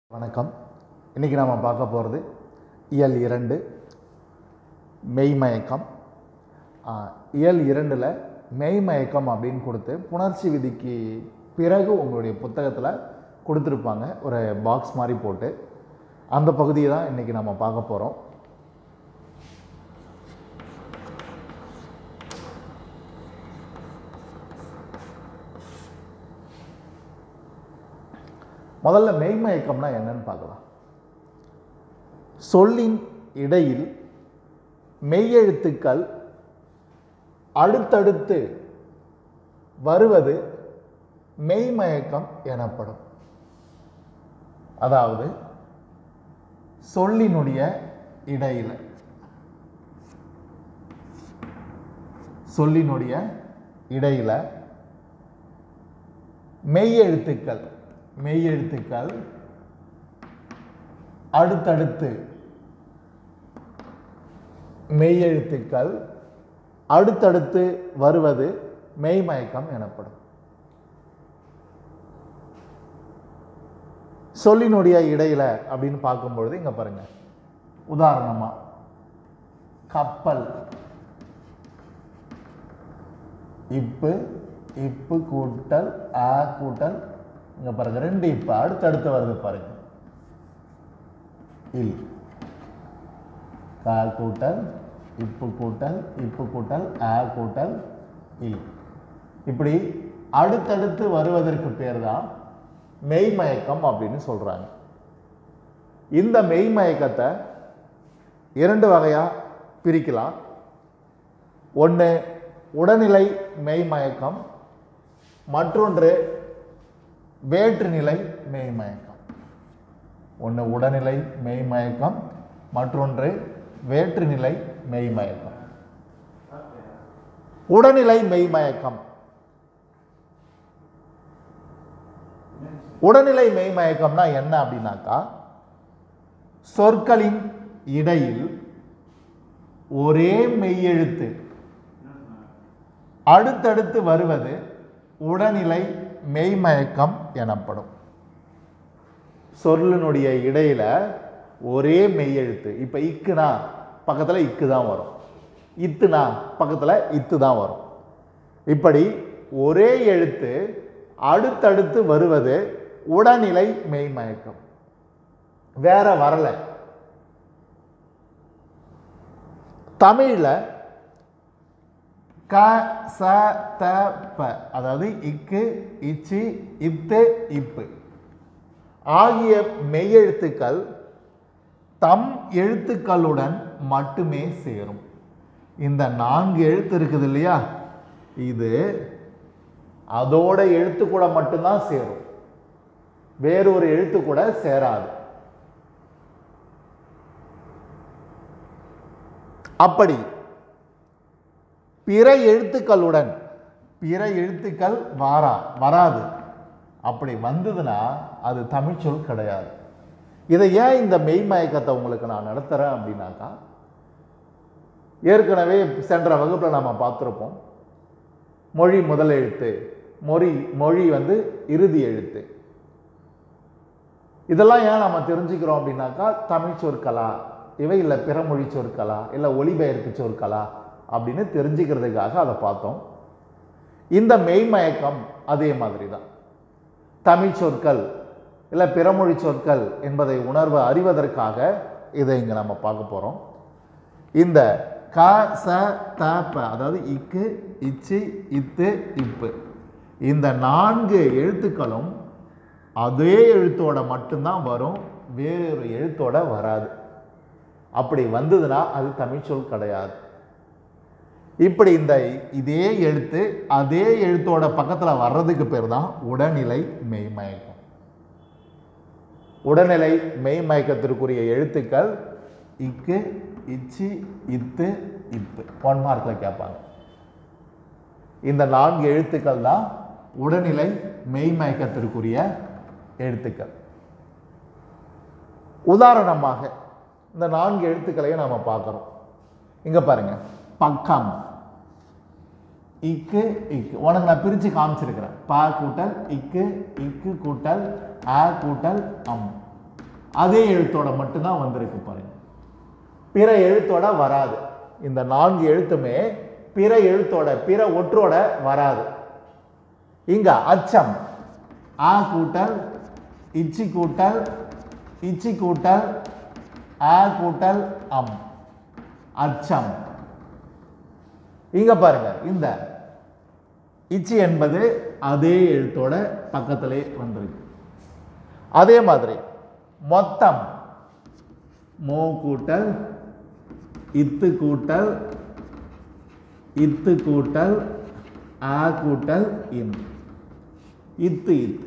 வணக்கம் இன்றைக்கி நாம் பார்க்க போகிறது இயல் இரண்டு மெய்மயக்கம் ஆ, இயல் இரண்டில் மெய்மயக்கம் அப்படின்னு கொடுத்து புணர்ச்சி விதிக்கு பிறகு உங்களுடைய புத்தகத்தில் கொடுத்துருப்பாங்க ஒரு பாக்ஸ் மாதிரி போட்டு அந்த பகுதியை தான் இன்றைக்கி நம்ம பார்க்க போகிறோம் முதல்ல மெய்மயக்கம்னா என்னன்னு பார்க்கலாம் சொல்லின் இடையில் மெய்யெழுத்துக்கள் அடுத்தடுத்து வருவது மெய்மயக்கம் எனப்படும் அதாவது சொல்லினுடைய இடையில சொல்லினுடைய இடையில மெய்யெழுத்துக்கள் மெய்யெழுத்துக்கள் அடுத்தடுத்து மெய்யெழுத்துக்கள் அடுத்தடுத்து வருவது மெய்மயக்கம் எனப்படும் சொல்லினுடைய இடையில அப்படின்னு பார்க்கும்பொழுது இங்க பாருங்க உதாரணமா கப்பல் இப்பு இப்பு கூட்டல் ஆ கூட்டல் இங்க பாருங்க ரெண்டு இப்பு அடுத்தடுத்து வருது பாருங்க இல் கா கூட்டல் இப்பு கூட்டல் இப்பு கூட்டல் ஆ கூட்டல் இல் இப்படி அடுத்தடுத்து வருவதற்கு பேர் தான் மெய்மயக்கம் அப்படின்னு சொல்றாங்க இந்த மெய்மயக்கத்தை இரண்டு வகையா பிரிக்கலாம் ஒன்று உடல்நிலை மெய்மயக்கம் மற்றொன்று வேற்றுநிலை மெய்மயக்கம் ஒன்று உடல்நிலை மெய்மயக்கம் மற்றொன்று வேற்றுநிலை மெய்மயக்கம் உடல்நிலை மெய்மயக்கம் உடல்நிலை மெய்மயக்கம்னா என்ன அப்படின்னாக்கா சொற்களின் இடையில் ஒரே மெய்யெழுத்து அடுத்தடுத்து வருவது உடல்நிலை மெய்மயக்கம் எனப்படும் சொல்லினுடைய இடையில ஒரே மெய்யெழுத்து இப்ப இக்குனா பக்கத்துல இக்கு தான் வரும் இத்துனா பக்கத்துல இத்து தான் வரும் இப்படி ஒரே எழுத்து அடுத்தடுத்து வருவது உடல்நிலை மெய்மயக்கம் வேற வரல தமிழ்ல க ச த ப அதாவது இக்கு இச்சு இத்து இப்பு ஆகிய மெய்யெழுத்துக்கள் தம் எழுத்துக்களுடன் மட்டுமே சேரும் இந்த நான்கு எழுத்து இருக்குது இல்லையா இது அதோட எழுத்து கூட மட்டும்தான் சேரும் வேறொரு எழுத்து கூட சேராது அப்படி பிற எழுத்துக்களுடன் பிற எழுத்துக்கள் வாரா வராது அப்படி வந்ததுன்னா அது தமிழ் சொல் கிடையாது இதை ஏன் இந்த மெய்மயக்கத்தை உங்களுக்கு நான் நடத்துகிறேன் அப்படின்னாக்கா ஏற்கனவே சென்ற வகுப்பில் நம்ம பார்த்துருப்போம் மொழி முதல் எழுத்து மொழி மொழி வந்து இறுதி எழுத்து இதெல்லாம் ஏன் நம்ம தெரிஞ்சுக்கிறோம் அப்படின்னாக்கா தமிழ் சொற்களா இவை இல்லை பிறமொழி சொற்களா இல்லை ஒளிபெயர்ப்பு சொற்களா அப்படின்னு தெரிஞ்சுக்கிறதுக்காக அதை பார்த்தோம் இந்த மெய்மயக்கம் அதே மாதிரி தான் தமிழ் சொற்கள் இல்லை பிறமொழி சொற்கள் என்பதை உணர்வு அறிவதற்காக இதை இங்கே நம்ம பார்க்க போகிறோம் இந்த க ச த ப அதாவது இக்கு இச்சு இத்து இப்பு இந்த நான்கு எழுத்துக்களும் அதே எழுத்தோட மட்டும்தான் வரும் வேறொரு எழுத்தோட வராது அப்படி வந்ததுன்னா அது தமிழ் சொல் கிடையாது இப்படி இந்த இதே எழுத்து அதே எழுத்தோட பக்கத்தில் வர்றதுக்கு பேர் தான் உடல்நிலை மெய்மயக்கம் உடல்நிலை மெய்மயக்கத்திற்குரிய எழுத்துக்கள் இக்கு இச்சு இத்து இப்பு ஒன் மார்க்கில் கேட்பாங்க இந்த நான்கு எழுத்துக்கள் தான் உடல்நிலை மெய்மயக்கத்திற்குரிய எழுத்துக்கள் உதாரணமாக இந்த நான்கு எழுத்துக்களையும் நாம பார்க்குறோம் இங்க பாருங்க பக்கம் இக்கு இக்கு உனக்கு நான் பிரித்து காமிச்சிருக்கிறேன் ப கூட்டல் இக்கு இக்கு கூட்டல் ஆ கூட்டல் அம் அதே எழுத்தோட மட்டும்தான் வந்திருக்கு பாருங்க பிற எழுத்தோட வராது இந்த நான்கு எழுத்துமே பிற எழுத்தோட பிற ஒற்றோட வராது இங்க அச்சம் ஆ கூட்டல் இச்சி கூட்டல் இச்சி கூட்டல் ஆ கூட்டல் அம் அச்சம் இங்க பாருங்க இந்த இச்சி என்பது அதே எழுத்தோட பக்கத்திலே வந்திருக்கு அதே மாதிரி மொத்தம் மோ கூட்டல் இத்து கூட்டல் இத்து கூட்டல் ஆ கூட்டல் இம் இத்து இத்து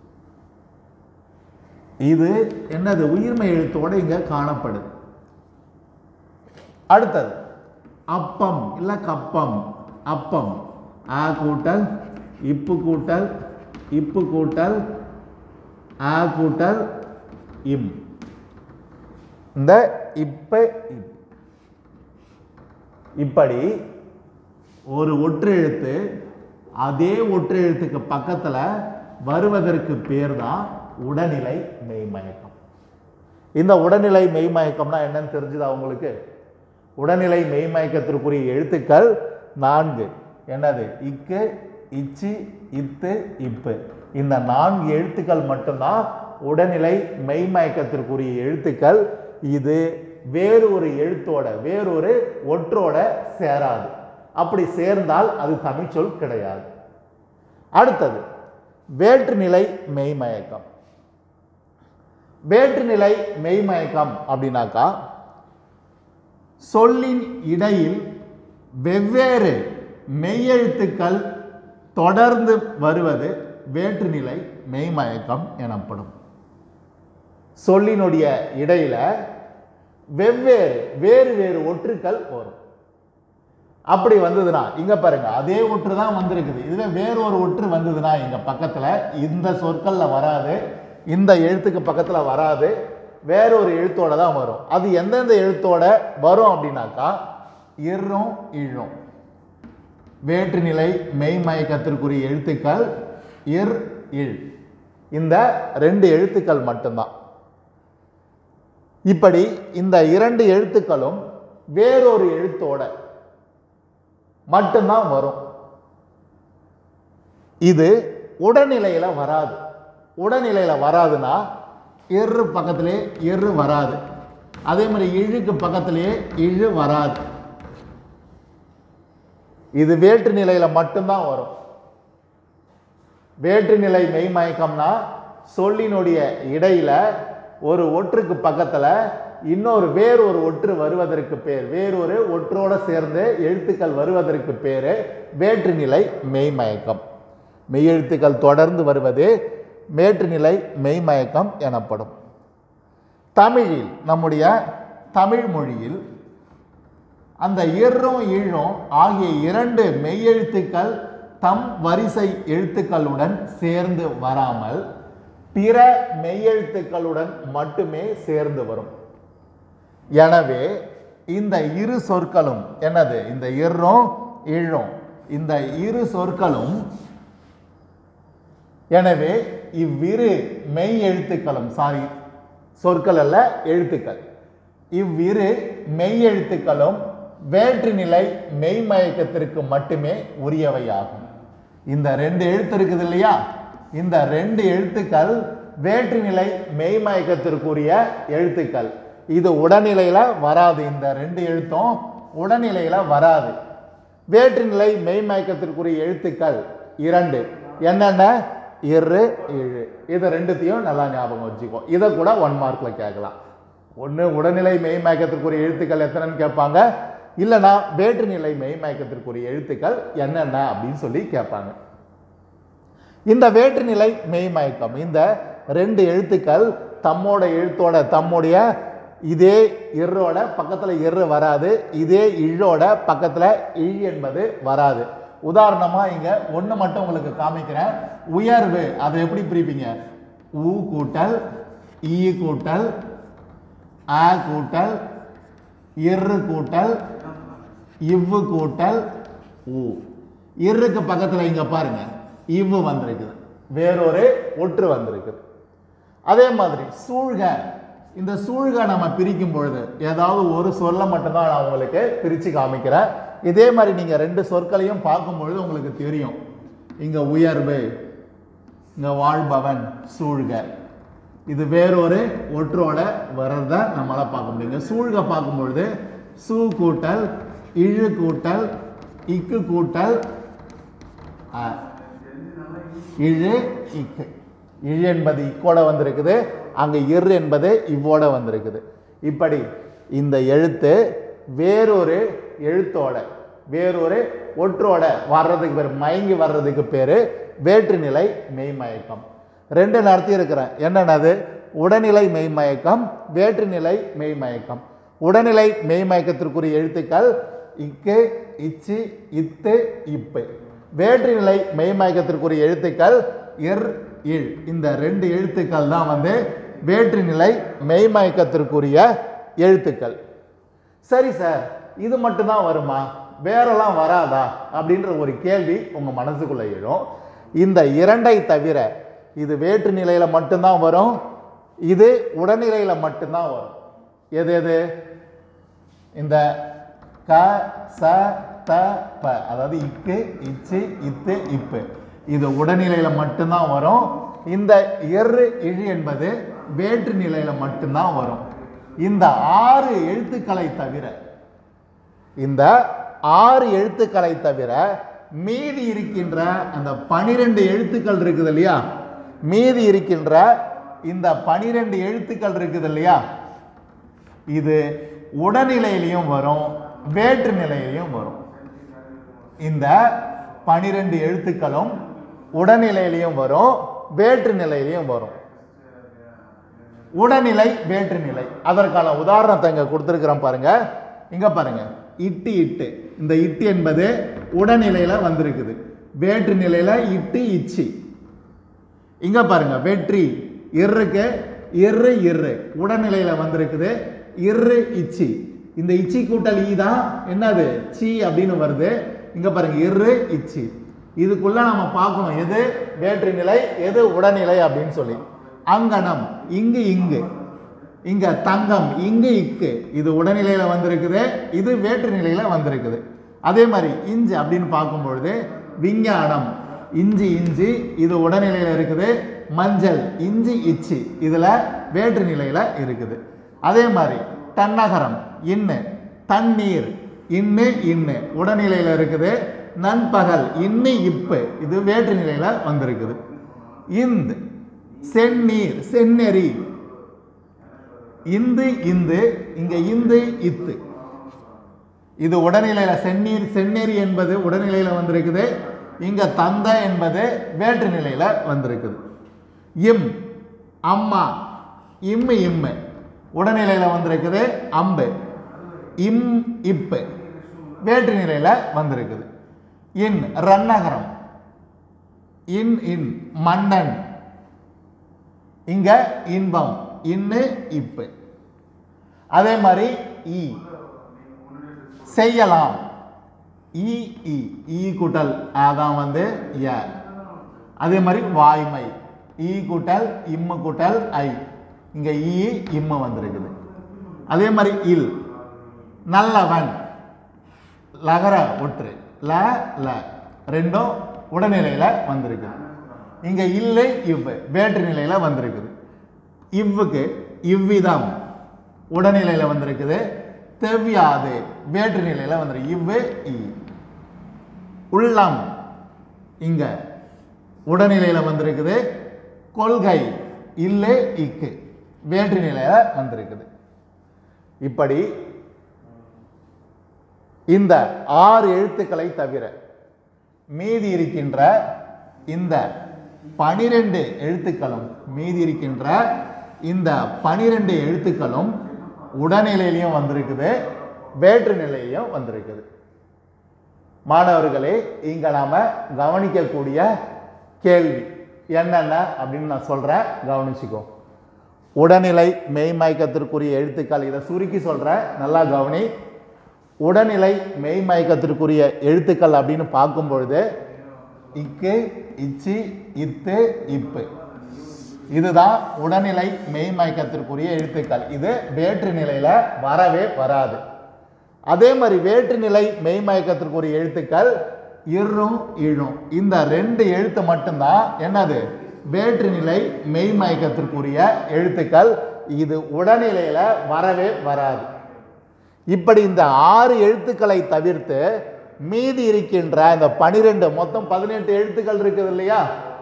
இது என்னது உயிர்மை எழுத்தோட இங்க காணப்படுது அடுத்தது அப்பம் இல்ல கப்பம் அப்பம் ஆ கூட்டல் இப்பு கூட்டல் இப்பு கூட்டல் ஆ கூட்டல் இம் இந்த இப்ப இப். இப்படி ஒரு ஒற்று எழுத்து அதே ஒற்று எழுத்துக்கு பக்கத்துல வருவதற்கு பேர் தான் உடனிலை மெய்மயக்கம் இந்த உடனிலை மெய்மயக்கம்னா என்னன்னு தெரிஞ்சுதா உங்களுக்கு உடனிலை மெய்மயக்கத்திற்குரிய எழுத்துக்கள் நான்கு என்னது இக்கு இச்சி இத்து இப்பு இந்த நான்கு எழுத்துக்கள் மட்டும்தான் உடனிலை மெய்மயக்கத்திற்குரிய எழுத்துக்கள் இது வேறு ஒரு எழுத்தோட வேறொரு ஒற்றோட சேராது அப்படி சேர்ந்தால் அது தமிழ்ச்சொல் கிடையாது அடுத்தது வேற்றுநிலை மெய்மயக்கம் வேற்றுநிலை மெய்மயக்கம் அப்படின்னாக்கா சொல்லின் இடையில் வெவ்வேறு மெய்யெழுத்துக்கள் தொடர்ந்து வருவது வேற்றுநிலை மெய்மயக்கம் எனப்படும் சொல்லினுடைய இடையில வெவ்வேறு வேறு வேறு ஒற்றுக்கள் வரும் அப்படி வந்ததுன்னா இங்க பாருங்க அதே ஒற்று தான் வந்திருக்குது இதுவே வேற ஒரு ஒற்று வந்ததுன்னா இங்க பக்கத்துல இந்த சொற்கள்ல வராது இந்த எழுத்துக்கு பக்கத்துல வராது வேற ஒரு எழுத்தோட தான் வரும் அது எந்தெந்த எழுத்தோட வரும் அப்படின்னாக்கா இரும் இழும் வேற்றுநிலை மெய்மயக்கத்திற்குரிய எழுத்துக்கள் இர் இல் இந்த ரெண்டு எழுத்துக்கள் மட்டும்தான் இப்படி இந்த இரண்டு எழுத்துக்களும் வேறொரு எழுத்தோட மட்டும்தான் வரும் இது உடல்நிலையில வராது உடல்நிலையில வராதுன்னா எரு பக்கத்திலே எரு வராது அதே மாதிரி இழுக்கு பக்கத்திலேயே இழு வராது இது வேற்று நிலையில மட்டும்தான் வரும் வேற்றுநிலை மெய்மயக்கம்னா சொல்லினுடைய இடையில ஒரு ஒற்றுக்கு பக்கத்துல இன்னொரு வேறொரு ஒற்று வருவதற்கு பேர் வேறொரு ஒற்றோட சேர்ந்து எழுத்துக்கள் வருவதற்கு பேரு வேற்றுநிலை மெய்மயக்கம் மெய்யெழுத்துக்கள் தொடர்ந்து வருவது வேற்றுநிலை மெய்மயக்கம் எனப்படும் தமிழில் நம்முடைய தமிழ் மொழியில் அந்த இர்ரும் ஈழும் ஆகிய இரண்டு மெய்யெழுத்துக்கள் தம் வரிசை எழுத்துக்களுடன் சேர்ந்து வராமல் பிற மெய்யெழுத்துக்களுடன் மட்டுமே சேர்ந்து வரும் எனவே இந்த இரு சொற்களும் என்னது இந்த இர்ரும் ஈழும் இந்த இரு சொற்களும் எனவே இவ்விரு மெய் எழுத்துக்களும் சாரி சொற்கள் அல்ல எழுத்துக்கள் இவ்விரு மெய் எழுத்துக்களும் வேற்றுநிலை மெய்மயக்கத்திற்கு மட்டுமே உரியவையாகும் இந்த ரெண்டு எழுத்து இருக்குது இல்லையா இந்த ரெண்டு எழுத்துக்கள் வேற்றுநிலை மெய்மயக்கத்திற்குரிய எழுத்துக்கள் இது உடல்நிலையில வராது இந்த ரெண்டு எழுத்தும் உடல்நிலையில வராது வேற்றுநிலை மெய்மயக்கத்திற்குரிய எழுத்துக்கள் இரண்டு என்னென்ன இரு இழு இது ரெண்டுத்தையும் நல்லா ஞாபகம் வச்சுக்கோ இதை கூட ஒன் மார்க்ல கேட்கலாம் ஒன்று உடல்நிலை மெய்மயக்கத்திற்குரிய எழுத்துக்கள் எத்தனைன்னு கேட்பாங்க இல்லைன்னா வேற்றுநிலை மெய்மயக்கத்திற்குரிய எழுத்துக்கள் என்னென்ன அப்படின்னு சொல்லி கேட்பாங்க இந்த வேற்றுநிலை மெய்மயக்கம் இந்த ரெண்டு எழுத்துக்கள் தம்மோட எழுத்தோட தம்முடைய இதே இர்ரோட பக்கத்துல இரு வராது இதே இழோட பக்கத்துல இழ் என்பது வராது உதாரணமா இங்க ஒண்ணு மட்டும் உங்களுக்கு காமிக்கிறேன் உயர்வு அதை எப்படி பிரிப்பீங்க உ கூட்டல் ஈ கூட்டல் ஆ கூட்டல் இரு கூட்டல் இவ்வு கூட்டல் ஊ இருக்கு பக்கத்துல இங்க பாருங்க இவ்வு வந்திருக்குது வேறொரு ஒற்று வந்திருக்குது அதே மாதிரி சூழ்க இந்த சூழ்க நம்ம பிரிக்கும் பொழுது ஏதாவது ஒரு சொல்லை மட்டும்தான் நான் உங்களுக்கு பிரித்து காமிக்கிறேன் இதே மாதிரி நீங்கள் ரெண்டு சொற்களையும் பார்க்கும் பொழுது உங்களுக்கு தெரியும் இங்கே உயர்வு இங்கே வாழ்பவன் சூழ்க இது வேறொரு ஒற்றோட வர்றத நம்மளால் பார்க்க முடியுங்க சூழ்க பார்க்கும் பொழுது சூ கூட்டல் இழு கூட்டல் இக்கு கூட்டல் அ. இழு இக்கு இழு என்பது இக்கோட வந்திருக்குது அங்கே இர் என்பது இவ்வோட வந்திருக்குது இப்படி இந்த எழுத்து வேறொரு எழுத்தோட வேறொரு ஒற்றோட வர்றதுக்கு பேர் மயங்கி வர்றதுக்கு பேர் வேற்றுநிலை மெய்மயக்கம் ரெண்டு நடத்தி இருக்கிறேன் என்னென்னது உடனிலை மெய்மயக்கம் வேற்றுநிலை மெய்மயக்கம் உடனிலை மெய்மயக்கத்திற்குரிய எழுத்துக்கள் இக்கு இச்சு இத்து இப்பு வேற்றுநிலை மெய்மயக்கத்திற்குரிய எழுத்துக்கள் இர் இல் இந்த ரெண்டு எழுத்துக்கள் தான் வந்து வேற்றுநிலை மெய்மயக்கத்திற்குரிய எழுத்துக்கள் சரி சார் இது மட்டும்தான் வருமா வேறெல்லாம் வராதா அப்படின்ற ஒரு கேள்வி உங்க மனசுக்குள்ள எழும் இந்த இரண்டை தவிர இது வேற்று நிலையில மட்டும்தான் வரும் இது உடல்நிலையில மட்டும்தான் வரும் எது எது இந்த க ச த ப அதாவது இக்கு இச்சு இத்து இப்பு இது உடல்நிலையில மட்டும்தான் வரும் இந்த எரு இழு என்பது வேற்று நிலையில மட்டும்தான் வரும் இந்த ஆறு எழுத்துக்களை தவிர இந்த ஆறு எழுத்துக்களை தவிர மீதி இருக்கின்ற அந்த பனிரெண்டு எழுத்துக்கள் இருக்குது இல்லையா மீதி இருக்கின்ற இந்த பனிரெண்டு எழுத்துக்கள் இருக்குது இல்லையா இது உடல்நிலையிலையும் வரும் வேற்று நிலையிலையும் வரும் இந்த பனிரெண்டு எழுத்துக்களும் உடல்நிலையிலையும் வரும் வேற்று நிலையிலையும் வரும் உடல்நிலை வேற்று நிலை அதற்கான உதாரணத்தை இங்க கொடுத்துருக்கிறோம் பாருங்க இங்க பாருங்க இட்டு இட்டு இந்த இட்டு என்பது உடல்நிலையில வந்திருக்குது வேற்று நிலையில இட்டு இச்சி இங்க பாருங்க வெற்றி இருக்கு இரு இரு உடல்நிலையில வந்திருக்குது இரு இச்சி இந்த இச்சி கூட்டல் ஈ தான் என்னது சி அப்படின்னு வருது இங்க பாருங்க இரு இச்சி இதுக்குள்ள நம்ம பார்க்கணும் எது வேற்று நிலை எது உடல்நிலை அப்படின்னு சொல்லி அங்கனம் இங்கு இங்கு இங்க தங்கம் இங்கு இக்கு இது உடல்நிலையில வந்திருக்குது இது வேற்று நிலையில வந்திருக்குது அதே மாதிரி இஞ்சு அப்படின்னு பார்க்கும் பொழுது விஞ்ஞானம் இஞ்சி இஞ்சி இது உடல்நிலையில இருக்குது மஞ்சள் இஞ்சி இச்சி இதுல வேற்று நிலையில இருக்குது அதே மாதிரி தன்னகரம் இன்னு தண்ணீர் இன்னு இன்னு உடல்நிலையில இருக்குது நண்பகல் இன்னு இப்பு இது வேற்று நிலையில வந்திருக்குது இந்து செந்நீர் செந்நெறி இந்து இந்து இங்க இந்து இத்து இது உடல்நிலையில செந்நீர் செந்நெறி என்பது உடல்நிலையில வந்திருக்குது இங்க தந்த என்பது வேற்று நிலையில வந்திருக்குது இம் அம்மா இம்மு இம்மு உடல்நிலையில வந்திருக்குது அம்பு இம் இப்பு வேற்று நிலையில வந்திருக்குது இன் ரன்னகரம் இன் இன் மன்னன் இங்க இன்பம் இன்னு இப்பு அதே மாதிரி இ செய்யலாம் இ இ ஈ கூட்டல் அதான் வந்து ய அதே மாதிரி வாய்மை ஈ கூட்டல் இம்மு கூட்டல் ஐ இங்க ஈ இம்மு வந்திருக்குது அதே மாதிரி இல் நல்லவன் லகர ஒற்று ல ல ரெண்டும் உடல்நிலையில வந்திருக்கு இங்க இல்லை இவ் வேற்று நிலையில வந்திருக்குது இவ்வுக்கு இவ்விதம் உடல்நிலையில வந்திருக்குது தெவ்யாது வேற்று நிலையில வந்திருக்கு இவ்வு இ உள்ளம் இங்க உடல்நிலையில வந்திருக்குது கொள்கை இல்லை இக்கு வேற்று நிலையில வந்திருக்குது இப்படி இந்த ஆறு எழுத்துக்களை தவிர மீதி இருக்கின்ற இந்த பனிரெண்டு எழுத்துக்களும் மீதி இருக்கின்ற இந்த பனிரெண்டு எழுத்துக்களும் உடல்நிலையிலையும் வந்திருக்குது வேற்று நிலையிலையும் வந்திருக்குது மாணவர்களே இங்க நாம கவனிக்கக்கூடிய கேள்வி என்னென்ன அப்படின்னு நான் சொல்றேன் கவனிச்சுக்கோ உடல்நிலை மெய்மயக்கத்திற்குரிய எழுத்துக்கள் இதை சுருக்கி சொல்றேன் நல்லா கவனி உடல்நிலை மெய்மயக்கத்திற்குரிய எழுத்துக்கள் அப்படின்னு பார்க்கும் பொழுது இக்கு இச்சு இத்து இப்பு இதுதான் உடல்நிலை மெய்மயக்கத்திற்குரிய எழுத்துக்கள் இது வேற்று நிலையில வரவே வராது அதே மாதிரி வேற்று நிலை மெய்மயக்கத்திற்குரிய எழுத்துக்கள் இரும் இழும் இந்த ரெண்டு எழுத்து மட்டும்தான் என்னது வேற்று நிலை மெய்மயக்கத்திற்குரிய எழுத்துக்கள் இது உடல்நிலையில வரவே வராது இப்படி இந்த ஆறு எழுத்துக்களை தவிர்த்து மீதி இருக்கின்ற இந்த பனிரெண்டு மொத்தம் பதினெட்டு எழுத்துக்கள் இருக்குது இல்லையா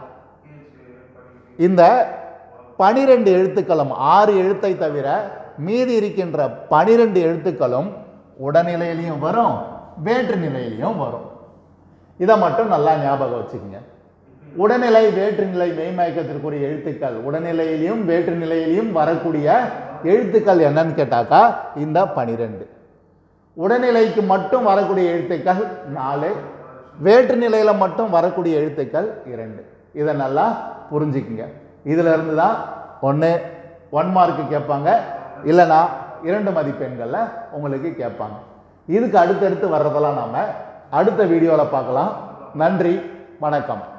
இந்த பனிரெண்டு எழுத்துக்களும் ஆறு எழுத்தை தவிர மீதி இருக்கின்ற பனிரெண்டு எழுத்துக்களும் உடல்நிலையிலையும் வரும் வேற்று நிலையிலையும் வரும் இதை மட்டும் நல்லா ஞாபகம் வச்சுக்கோங்க உடல்நிலை வேற்றுநிலை மெய்மயக்கத்திற்குரிய எழுத்துக்கள் உடல்நிலையிலையும் வேற்று நிலையிலையும் வரக்கூடிய எழுத்துக்கள் என்னன்னு கேட்டாக்கா இந்த பனிரெண்டு உடல்நிலைக்கு மட்டும் வரக்கூடிய எழுத்துக்கள் நாலு வேற்று நிலையில மட்டும் வரக்கூடிய எழுத்துக்கள் இரண்டு இதை நல்லா புரிஞ்சுக்குங்க இதுல இருந்து தான் ஒன்று ஒன் மார்க்கு கேட்பாங்க இல்லைன்னா இரண்டு மதிப்பெண்களில் உங்களுக்கு கேட்பாங்க இதுக்கு அடுத்தடுத்து வர்றதெல்லாம் நாம அடுத்த வீடியோவில் பார்க்கலாம் நன்றி வணக்கம்